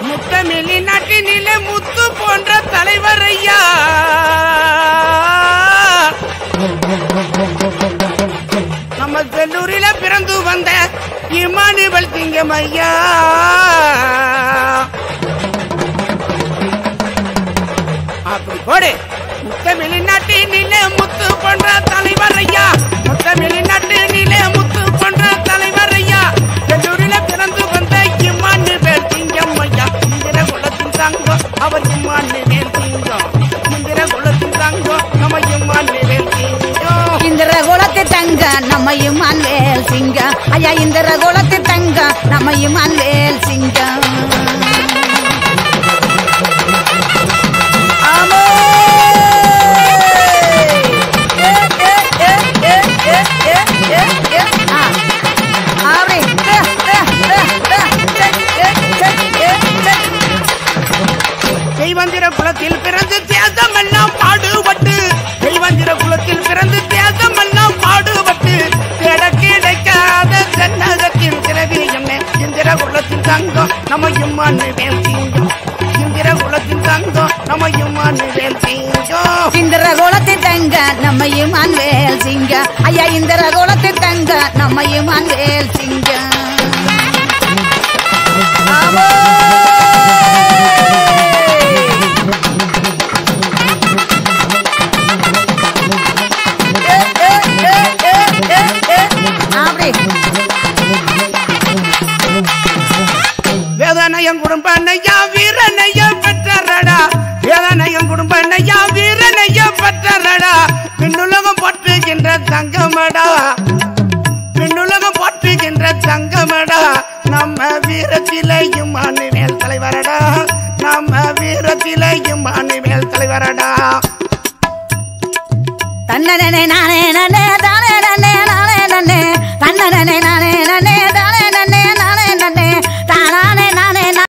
முத்தமிழி நாட்டினிலே முத்து போன்ற தலைவர் ஐயா நம்ம செல்லூரில பிறந்து வந்த இமானுவல் சிங்கம் ஐயா அப்படி போடு முத்தமிழி நாட்டினிலே முத்து போன்ற தலைவர் ஐயா முத்தமிழி நாட்டினிலே முத்து போன்ற தலைவர் ஐயா செல்லூரில பிறந்து வந்த இமானுவேல் சிங்கம் ஐயா இந்திர குலத்தின் தங்கம் அவர் இமானுவேல் சிங்கம் இந்திர குலத்தின் தங்கம் நம்ம இமானுவேல் சிங்கம் இந்திர குலத்து தங்க நம்மையும் அன்வேல் சிங்கம் ஐயா இந்திர குலத்து தங்க நம்மையும் அன்வேல் சிங்கம் ஆமே. ஏ, ஏ, ஏ, ஏ, ஏ, ஏ, ஏ, ஏ. ஆ. அப்படி. ஏ, ஏ, ஏ, ஏ, ஏ, ஏ, ஏ, ஏ, ஏ. தெய்வந்திர குலத்தில் பிறந்து தேசமெல்லாம் பாடுபட்டு தெய்வந்திர குலத்தில் பிறந்து தேசமெல்லாம் பாடுபட்டு தேட கிடைக்காத தென்னகத்தில் திரவி என்ன இந்திர குலத்தின் தங்கம் நம்ம இம்மானு வேல் சிங்கம் இந்திர குலத்தின் தங்கம் நம்ம இம்மானு வேல் சிங்கம் இந்திர குலத்து தங்க நம்மையும் அன்வேல் சிங்க ஐயா இந்திர குலத்து தங்க நம்மையும் அன்வேல் சிங்க ஆமோ. ஏ, ஏ, ஏ, ஏ, ஏ, ஏ. அப்படி வேதனையம் குடும்பனையா வீரனைய பெற்றரடா வேதனையம் குடும்பனையா வீரனைய பெற்றரடா பின்னுலகம் போற்றுகின்ற தங்கமடா பின்னுலகம் போற்றுகின்ற தங்கமடா நம்ம வீரத்திலேயும் அணுவேல் தலைவரடா நம்ம வீரத்திலேயும் அணுவேல் தலைவரடா தன்னனே நானே நனே தானே நனே நானே நனே தன்னனே நானே நனே